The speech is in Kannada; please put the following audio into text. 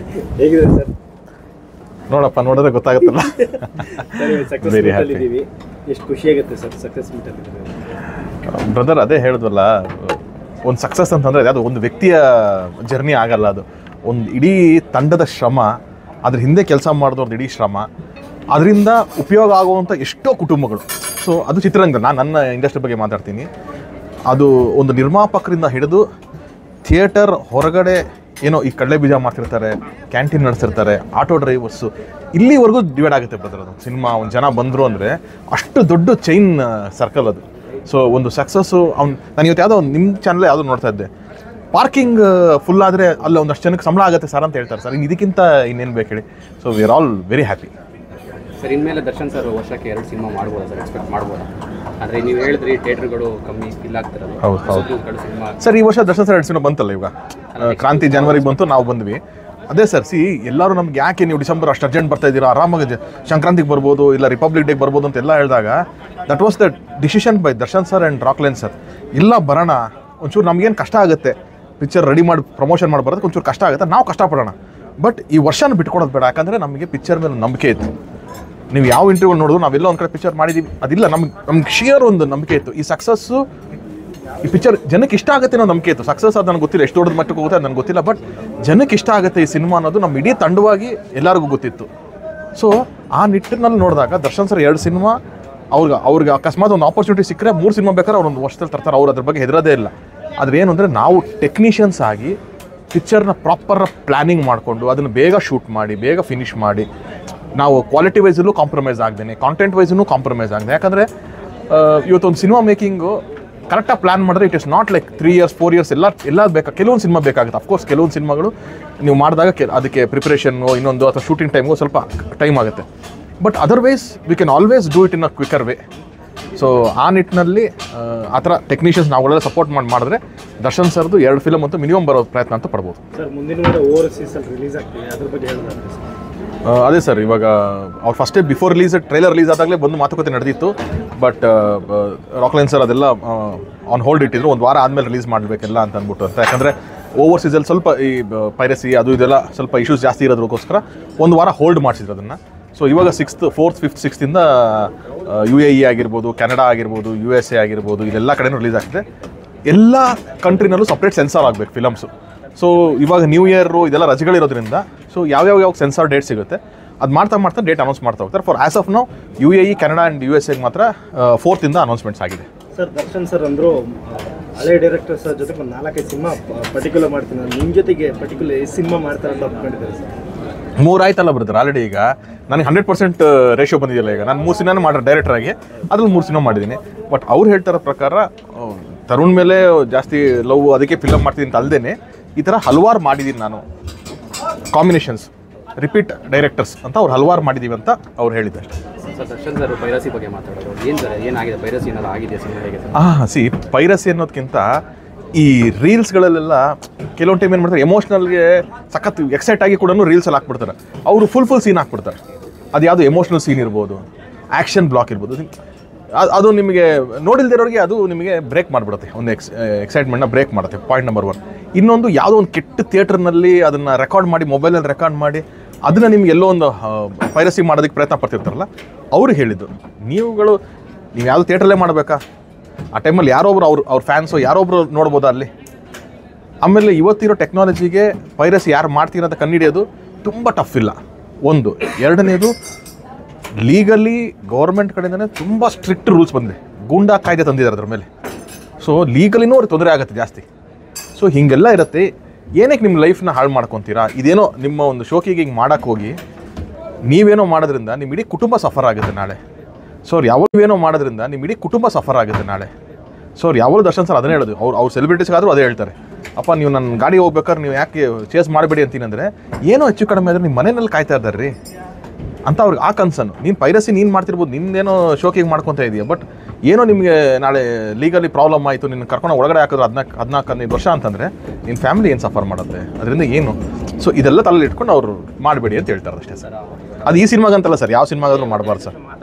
ಹೇಗಿದೆ ಸರ್ ನೋಡಪ್ಪ ನೋಡಿದ್ರೆ ಗೊತ್ತಾಗುತ್ತಲ್ಲ ಸರ್ ಸಕ್ಸಸ್ Very happy. ಇದ್ದೀವಿ ಎಷ್ಟು ಖುಷಿ ಆಗುತ್ತೆ ಸರ್ ಸಕ್ಸಸ್ ಮೀಟಲ್ಲಿ ಬ್ರದರ್ ಅದೇ ಹೇಳಿದ್ವಲ್ಲ ಒಂದು ಸಕ್ಸಸ್ ಅಂತಂದರೆ ಅದು ಒಂದು ವ್ಯಕ್ತಿಯ ಜರ್ನಿ ಆಗಲ್ಲ ಅದು ಒಂದು ಇಡೀ ತಂಡದ ಶ್ರಮ ಅದ್ರ ಹಿಂದೆ ಕೆಲಸ ಮಾಡಿದವ್ರದ್ದು ಇಡೀ ಶ್ರಮ ಅದರಿಂದ ಉಪಯೋಗ ಆಗುವಂಥ ಎಷ್ಟೋ ಕುಟುಂಬಗಳು ಸೊ ಅದು ಚಿತ್ರರಂಗ ನಾನು ನನ್ನ ಇಂಡಸ್ಟ್ರಿ ಬಗ್ಗೆ ಮಾತಾಡ್ತೀನಿ ಅದು ಒಂದು ನಿರ್ಮಾಪಕರಿಂದ ಹಿಡಿದು ಥಿಯೇಟರ್ ಹೊರಗಡೆ ಏನೋ ಈ ಕಡಲೆ ಬೀಜ ಮಾಡ್ತಿರ್ತಾರೆ ಕ್ಯಾಂಟೀನ್ ನಡೆಸಿರ್ತಾರೆ ಆಟೋ ಡ್ರೈವರ್ಸು ಇಲ್ಲಿವರೆಗೂ ಡಿವೈಡ್ ಆಗುತ್ತೆ ಬ್ರದರ್ ಅದು ಸಿನಿಮಾ ಒಂದು ಜನ ಬಂದರು ಅಂದರೆ ಅಷ್ಟು ದೊಡ್ಡ ಚೈನ್ ಸರ್ಕಲ್ ಅದು ಸೊ ಒಂದು ಸಕ್ಸಸ್ಸು ಅವ್ನು ನಾನು ಇವತ್ತು ಯಾವುದೋ ಒಂದು ನಿಮ್ಮ ಚಾನಲ್ ಯಾವುದೋ ನೋಡ್ತಾ ಇದ್ದೆ ಪಾರ್ಕಿಂಗ್ ಫುಲ್ ಆದರೆ ಅಲ್ಲಿ ಒಂದಷ್ಟು ಜನಕ್ಕೆ ಸಂಬಳ ಆಗುತ್ತೆ ಸರ್ ಅಂತ ಹೇಳ್ತಾರೆ ಸರ್ ಇನ್ನು ಇದಕ್ಕಿಂತ ಇನ್ನೇನು ಬೇಕು ಹೇಳಿ so we are all very happy sir ಇನ್ಮೇಲೆ ದರ್ಶನ್ ಸರ್ ವರ್ಷಕ್ಕೆ ಎರಡು ಸಿನಿಮಾ ಮಾಡ್ಬೋದಾ ಸರ್ ಎಕ್ಸ್ಪೆಕ್ಟ್ ಮಾಡ್ಬೋದಾ ಅಂದರೆ ನೀವು ಹೇಳಿದ್ರಿ ಥಿಯೇಟರ್ಗಳು ಕಮ್ಮಿ ಫಿಲ್ ಆಗ್ತಿರಲ್ಲ ಹೌದು, ಹೌದು. ಕಡೆ ಸಿನಿಮಾ ಸರ್ ಈ ವರ್ಷ ದರ್ಶನ್ ಸರ್ ಎರಡು ಸಿನಿಮಾ ಬಂತಲ್ಲ ಇವಾಗ ಆ, ಕ್ರಾಂತಿ ಜನವರಿಗೆ ಬಂತು ನಾವು ಬಂದ್ವಿ ಅದೇ ಸರ್ ಸಿ ಎಲ್ಲರೂ ನಮ್ಗೆ ಯಾಕೆ ನೀವು ಡಿಸೆಂಬರ್ ಅಷ್ಟು ಅರ್ಜೆಂಟ್ ಬರ್ತಾ ಇದ್ದೀರಾ ಆರಾಮಾಗಿ ಜ- ಸಂಕ್ರಾಂತಿಗೆ ಬರ್ಬೋದು ಇಲ್ಲ ರಿಪಬ್ಲಿಕ್ ಡೇಗೆ ಬರ್ಬೋದು ಅಂತ ಎಲ್ಲ ಹೇಳಿದಾಗ that was the decision by Darshan sir and Rockline sir ಇಲ್ಲ ಬರೋಣ ಒಂಚೂರು ನಮಗೇನು ಕಷ್ಟ ಆಗುತ್ತೆ ಪಿಕ್ಚರ್ ರೆಡಿ ಮಾಡಿ ಪ್ರಮೋಷನ್ ಮಾಡಿ ಬರೋದಕ್ಕೆ ಒಂಚೂರು ಕಷ್ಟ ಆಗುತ್ತೆ ನಾವು ಕಷ್ಟಪಡೋಣ ಬಟ್ ಈ ವರ್ಷನ ಬಿಟ್ಕೊಡೋದು ಬೇಡ ಯಾಕಂದರೆ ನಮಗೆ ಪಿಕ್ಚರ್ ಮೇಲೆ ನಂಬಿಕೆ ಇತ್ತು ನೀವು ಯಾವ ಇಂಟರ್ವ್ಯೂ ನೋಡಿದ್ರು ನಾವೆಲ್ಲ ಒಂದು ಕಡೆ ಪಿಕ್ಚರ್ ಮಾಡಿದ್ದೀವಿ ಅದಿಲ್ಲ ನಮ್ಗೆ ನಮ್ಗೆ ಶಿಯರ್ ಒಂದು ನಂಬಿಕೆ ಇತ್ತು ಈ ಸಕ್ಸಸ್ಸು ಈ ಪಿಕ್ಚರ್ ಜನಕ್ಕೆ ಇಷ್ಟ ಆಗುತ್ತೆ ಅನ್ನೋ ನಂಬಿಕೆ ಇತ್ತು ಸಕ್ಸಸ್ ಅದು ನನಗೆ ಗೊತ್ತಿಲ್ಲ ಎಷ್ಟು ದೊಡ್ಡ ಮಟ್ಟಕ್ಕೆ ಹೋಗುತ್ತೆ ಅದು ನನಗೆ ಗೊತ್ತಿಲ್ಲ ಬಟ್ ಜನಕ್ಕೆ ಇಷ್ಟ ಆಗುತ್ತೆ ಈ ಸಿನಿಮಾ ಅನ್ನೋದು ನಮ್ಮ ಇಡೀ ತಂಡವಾಗಿ ಎಲ್ಲರಿಗೂ ಗೊತ್ತಿತ್ತು ಸೊ ಆ ನಿಟ್ಟಿನಲ್ಲಿ ನೋಡಿದಾಗ ದರ್ಶನ್ ಸರ್ ಎರಡು ಸಿನಿಮಾ ಅವ್ರಿಗೆ ಅವ್ರಿಗೆ ಅಕಸ್ಮಾತ್ ಒಂದು ಆಪರ್ಚುನಿಟಿ ಸಿಕ್ಕರೆ ಮೂರು ಸಿನಿಮಾ ಬೇಕಾದ್ರೆ ಅವ್ರು ಒಂದು ವರ್ಷದಲ್ಲಿ ತರ್ತಾರೆ ಅವ್ರು ಅದ್ರ ಬಗ್ಗೆ ಹೆದರೋದೇ ಇಲ್ಲ ಆದರೆ ಏನು ಅಂದರೆ ನಾವು ಟೆಕ್ನಿಷಿಯನ್ಸ್ ಆಗಿ ಪಿಕ್ಚರ್ನ ಪ್ರಾಪರ್ ಪ್ಲ್ಯಾನಿಂಗ್ ಮಾಡಿಕೊಂಡು ಅದನ್ನು ಬೇಗ ಶೂಟ್ ಮಾಡಿ ಬೇಗ ಫಿನಿಶ್ ಮಾಡಿ ನಾವು ಕ್ವಾಲಿಟಿ ವೈಸಲ್ಲೂ ಕಾಂಪ್ರಮೈಸ್ ಆಗ್ದೇನೆ ಕಾಂಟೆಂಟ್ ವೈಸೂ ಕಾಂಪ್ರಮೈಸ್ ಆಗದೆ ಯಾಕಂದರೆ ಇವತ್ತೊಂದು ಸಿನಿಮಾ ಮೇಕಿಂಗು ಕರೆಕ್ಟಾಗಿ ಪ್ಲಾನ್ ಮಾಡಿದ್ರೆ it is not like three years four years ಎಲ್ಲ ಎಲ್ಲ ಬೇಕಾ ಕೆಲವೊಂದು ಸಿನಿಮಾ ಬೇಕಾಗುತ್ತೆ ಅಫ್ಕೋರ್ಸ್ ಕೆಲವೊಂದು ಸಿನಿಮಾಗಳು ನೀವು ಮಾಡಿದಾಗ ಕೆ ಅದಕ್ಕೆ ಪ್ರಿಪ್ರೇಷನ್ನು ಇನ್ನೊಂದು ಅಥವಾ ಶೂಟಿಂಗ್ ಟೈಮ್ಗೂ ಸ್ವಲ್ಪ ಟೈಮ್ ಆಗುತ್ತೆ but otherwise we can always do it in a quicker way so ಆ ನಿಟ್ಟಿನಲ್ಲಿ ಆ, ಆ ಥರ ಟೆಕ್ನಿಷಿಯನ್ಸ್ ನಾವುಗಳೆಲ್ಲ ಸಪೋರ್ಟ್ ಮಾಡಿ ಮಾಡಿದ್ರೆ ದರ್ಶನ್ ಸರ್ದು ಎರಡು ಫಿಲಮ್ ಅಂತೂ ಮಿನಿಮಮ್ ಬರೋ ಪ್ರಯತ್ನ ಅಂತ ಪಡ್ಬೋದು ಸರ್ ಮುಂದಿನ ವಾರ ಓವರ್ಸೀಸ್ ಅಲ್ಲಿ ರಿಲೀಸ್ ಆಗ್ತಿದೆ ಅದ್ರ ಬಗ್ಗೆ ಹೇಳಿದ್ರೆ ಸರ್ ಆ, ಅದೇ ಸರ್ ಇವಾಗ ಅವ್ರು ಫಸ್ಟೇ ಬಿಫೋರ್ ರಿಲೀಸ್ ಟ್ರೈಲರ್ ರಿಲೀಸ್ ಆದಾಗಲೇ ಬಂದು ಮಾತುಕತೆ ನಡೆದಿತ್ತು ಬಟ್ ರಾಕ್ಲೈನ್ ಸರ್ ಅದೆಲ್ಲ ಆನ್ ಹೋಲ್ಡ್ ಇಟ್ಟಿದ್ರು ಒಂದು ವಾರ ಆದಮೇಲೆ ರಿಲೀಸ್ ಮಾಡಬೇಕೆಲ್ಲ ಅಂತ ಅಂದ್ಬಿಟ್ಟು ಅಂತ ಯಾಕಂದರೆ ಓವರ್ಸೀಸಲ್ಲಿ ಸ್ವಲ್ಪ ಈ ಪೈರಸಿ ಅದು ಇದೆಲ್ಲ ಸ್ವಲ್ಪ ಇಶ್ಯೂಸ್ ಜಾಸ್ತಿ ಇರೋದಕ್ಕೋಸ್ಕರ ಒಂದು ವಾರ ಹೋಲ್ಡ್ ಮಾಡಿಸಿದ್ರು ಅದನ್ನು ಸೊ ಇವಾಗ ಸಿಕ್ಸ್ತ್ ಫೋರ್ತ್ ಫಿಫ್ತ್ ಸಿಕ್ಸ್ತಿಂದ ಯು ಎ ಇ ಆಗಿರ್ಬೋದು ಕೆನಡಾ ಆಗಿರ್ಬೋದು ಯು ಎಸ್ ಎ ಆಗಿರ್ಬೋದು ಇದೆಲ್ಲ ಕಡೆನೂ ರಿಲೀಸ್ ಆಗ್ತಿದೆ ಎಲ್ಲ ಕಂಟ್ರಿನಲ್ಲೂ ಸಪ್ರೇಟ್ ಸೆನ್ಸಾರ್ ಆಗಬೇಕು ಫಿಲಮ್ಸು ಸೊ ಇವಾಗ ನ್ಯೂ ಇಯರು ಇದೆಲ್ಲ ರಜೆಗಳಿರೋದ್ರಿಂದ ಸೊ ಯಾವ್ಯಾವ ಯಾವ ಸೆನ್ಸಾರ್ ಡೇಟ್ ಸಿಗುತ್ತೆ ಅದು ಮಾಡ್ತಾ ಮಾಡ್ತಾ ಡೇಟ್ ಅನೌನ್ಸ್ ಮಾಡ್ತಾ ಹೋಗ್ತಾರೆ for as of now U A E Canada and U S ಎಗೆ ಮಾತ್ರ ಫೋರ್ತಿಂದ ಅನೌನ್ಸ್ಮೆಂಟ್ಸ್ ಆಗಿದೆ ಸರ್ ದರ್ಶನ್ ಸರ್ ಅಂದರು ಹಳೆ ಡೈರೆಕ್ಟರ್ ಸರ್ ಜೊತೆ ಒಂದು ನಾಲ್ಕೈದು ಸಿನಿಮಾ ಪರ್ಟಿಕ್ಯುಲರ್ ಮಾಡ್ತೀನಿ ನಿಮ್ಮ ಜೊತೆಗೆ ಪರ್ಟಿಕ್ಯುಲರ್ ಎಷ್ಟು ಸಿನಿಮಾ ಮಾಡ್ತಾರೆ ಅಂತ ಒಪ್ಕೊಂಡಿದ್ದಾರೆ ಸರ್ ಮೂರು ಆಯ್ತಲ್ಲ ಬರ್ತಾರೆ ಆಲ್ರೆಡಿ ಈಗ ನನಗೆ ಹಂಡ್ರೆಡ್ ಪರ್ಸೆಂಟ್ ರೇಷಿಯೋ ಬಂದಿದೆಯಲ್ಲ ಈಗ ನಾನು ಮೂರು ಸಿನಿಮಾನೇ ಮಾಡ್ರೆ ಡೈರೆಕ್ಟರ್ ಆಗಿ ಅದ್ರಲ್ಲಿ ಮೂರು ಸಿನಿಮಾ ಮಾಡಿದ್ದೀನಿ ಬಟ್ ಅವ್ರು ಹೇಳ್ತಾರೋ ಪ್ರಕಾರ ಆ, ತರುಣ್ ಮೇಲೆ ಜಾಸ್ತಿ ಲವ್ ಅದಕ್ಕೆ ಫಿಲಮ್ ಮಾಡ್ತೀನಿ ಅಂತ ಅಲ್ಲದೆ ಈ ಥರ ಹಲವಾರು ಮಾಡಿದ್ದೀನಿ ನಾನು ಕಾಂಬಿನೇಷನ್ಸ್ ರಿಪೀಟ್ ಡೈರೆಕ್ಟರ್ಸ್ ಅಂತ ಅವ್ರು ಹಲವಾರು ಮಾಡಿದ್ದೀವಿ ಅಂತ ಅವ್ರು ಹೇಳಿದ್ದಾರೆ ಸರ್ ದರ್ಶನ್ ಸರ್ ಪೈರಸಿ ಬಗ್ಗೆ ಮಾತಾಡೋದು ಏನು ಸರ್ ಏನಾಗಿದೆ ಪೈರಸಿ ಏನಾದ್ರು ಆಗಿದೆಯಾ ಸಿನಿಮಾ ಹೇಗೆ ಸರ್ ಆ ಸಿ ಪೈರಸಿ ಅನ್ನೋದಕ್ಕಿಂತ ಈ ರೀಲ್ಸ್ಗಳಲ್ಲೆಲ್ಲ ಕೆಲವೊಂದು ಟೈಮ್ ಏನು ಮಾಡ್ತಾರೆ ಎಮೋಷ್ನಲ್ಗೆ ಸಖತ್ ಎಕ್ಸೈಟ್ ಆಗಿ ಕೂಡ ರೀಲ್ಸಲ್ಲಿ ಹಾಕ್ಬಿಡ್ತಾರೆ ಅವರು ಫುಲ್ ಫುಲ್ ಸೀನ್ ಹಾಕ್ಬಿಡ್ತಾರೆ ಅದು ಯಾವುದು ಎಮೋಷ್ನಲ್ ಸೀನ್ ಇರ್ಬೋದು ಆ್ಯಕ್ಷನ್ ಬ್ಲಾಕ್ ಇರ್ಬೋದು ಅದು- ಅದು ನಿಮಗೆ ನೋಡಿಲ್ದಿರೋರಿಗೆ ಅದು ನಿಮಗೆ ಬ್ರೇಕ್ ಮಾಡಿಬಿಡುತ್ತೆ ಒಂದು ಎಕ್ಸ್ ಎಕ್ಸೈಟ್ಮೆಂಟ್ನ ಬ್ರೇಕ್ ಮಾಡುತ್ತೆ ಪಾಯಿಂಟ್ ನಂಬರ್ ಒನ್ ಇನ್ನೊಂದು ಯಾವುದೋ ಒಂದು ಕೆಟ್ಟ ಥಿಯೇಟರ್ನಲ್ಲಿ ಅದನ್ನು ರೆಕಾರ್ಡ್ ಮಾಡಿ ಮೊಬೈಲಲ್ಲಿ ರೆಕಾರ್ಡ್ ಮಾಡಿ ಅದನ್ನು ನಿಮ್ಗೆ ಎಲ್ಲೋ ಒಂದು ಪೈರಸಿ ಮಾಡೋದಕ್ಕೆ ಪ್ರಯತ್ನ ಪಡ್ತಿರ್ತಾರಲ್ಲ ಅವ್ರು ಹೇಳಿದ್ದು ನೀವುಗಳು ನೀವು ಯಾವುದು ಥಿಯೇಟ್ರಲ್ಲೇ ಮಾಡಬೇಕಾ ಆ ಟೈಮಲ್ಲಿ ಯಾರೊಬ್ರು ಅವ್ರು ಅವ್ರ ಫ್ಯಾನ್ಸು ಯಾರೊಬ್ರು ನೋಡ್ಬೋದಾ ಅಲ್ಲಿ ಆಮೇಲೆ ಇವತ್ತಿರೋ ಟೆಕ್ನಾಲಜಿಗೆ ಪೈರಸಿ ಯಾರು ಮಾಡ್ತೀರ ಅಂತ ಕಂಡುಹಿಡಿಯೋದು ತುಂಬ ಟಫ್ ಇಲ್ಲ ಒಂದು ಎರಡನೇದು ಲೀಗಲಿ ಗೌರ್ಮೆಂಟ್ ಕಡೆಯಿಂದನೇ ತುಂಬ ಸ್ಟ್ರಿಕ್ಟ್ ರೂಲ್ಸ್ ಬಂದಿದೆ ಗೂಂಡಾ ಕಾಯ್ದೆ ತಂದಿದ್ದಾರೆ ಅದ್ರ ಮೇಲೆ ಸೊ ಲೀಗಲಿನೂ ಅವ್ರಿಗೆ ತೊಂದರೆ ಆಗುತ್ತೆ ಜಾಸ್ತಿ ಸೊ ಹೀಗೆಲ್ಲ ಇರುತ್ತೆ ಏನಕ್ಕೆ ನಿಮ್ಮ ಲೈಫ್ನ ಹಾಳು ಮಾಡ್ಕೊತೀರಾ ಇದೇನೋ ನಿಮ್ಮ ಒಂದು ಶೋಕಿಗೆ ಹಿಂಗೆ ಮಾಡೋಕ್ಕೆ ಹೋಗಿ ನೀವೇನೋ ಮಾಡೋದ್ರಿಂದ ನಿಮ್ಮ ಇಡೀ ಕುಟುಂಬ ಸಫರ್ ಆಗುತ್ತೆ ನಾಳೆ ಸೊ ಅವ್ರು ಯಾವಾಗ ನೀವೇನೋ ಮಾಡೋದ್ರಿಂದ ನಿಮ್ಮ ಇಡೀ ಕುಟುಂಬ ಸಫರ್ ಆಗುತ್ತೆ ನಾಳೆ ಸೊ ಅವ್ರು ಯಾವಾಗ ದರ್ಶನ್ ಸರ್ ಅದನ್ನೇ ಹೇಳೋದು ಅವ್ರು ಅವ್ರು ಸೆಲೆಬ್ರಿಟೀಸ್ಗಾದರೂ ಅದೇ ಹೇಳ್ತಾರೆ ಅಪ್ಪ ನೀವು ನನ್ನ ಗಾಡಿ ಹೋಗ್ಬೇಕಾದ್ರೆ ನೀವು ಯಾಕೆ ಚೇಸ್ ಮಾಡಬೇಡಿ ಅಂತೀನಿ ಅಂದರೆ ಏನೋ ಹೆಚ್ಚು ಕಡಿಮೆ ಆದರೆ ನಿಮ್ಮ ಮನೆಯಲ್ಲಿ ಕಾಯ್ತಾ ಇದ್ದಾರೆ ರೀ ಅಂತ ಅವ್ರಿಗೆ ಆ ಕನ್ಸನ್ ನೀನು ಪೈರಸಿ ನೀನು ಮಾಡ್ತಿರ್ಬೋದು ನಿಂದೇನೋ ಶೋಕಿಗೆ ಮಾಡ್ಕೊತಾ ಇದೆಯಾ ಬಟ್ ಏನೋ ನಿಮಗೆ ನಾಳೆ ಲೀಗಲಿ ಪ್ರಾಬ್ಲಮ್ ಆಯಿತು ನಿನ್ನ ಕರ್ಕೊಂಡು ಒಳಗಡೆ ಹಾಕಿದ್ರು ಹದಿನಾಲ್ಕು ಹದಿನಾಲ್ಕು ಹದಿನೈದು ವರ್ಷ ಅಂತಂದರೆ ನಿನ್ನ ಫ್ಯಾಮಿಲಿ ಏನು ಸಫರ್ ಮಾಡುತ್ತೆ ಅದರಿಂದ ಏನು ಸೊ ಇದೆಲ್ಲ ತಲೆಯಲ್ಲಿ ಇಟ್ಕೊಂಡು ಅವರು ಮಾಡಬೇಡಿ ಅಂತ ಹೇಳ್ತಾರೆ ಅಷ್ಟೇ ಸರ್ ಅದು ಈ ಸಿನಿಮಾಗಂತಲ್ಲ ಸರ್ ಯಾವ ಸಿನಿಮಾಗಾದ್ರೂ ಮಾಡಬಾರ್ದು ಸರ್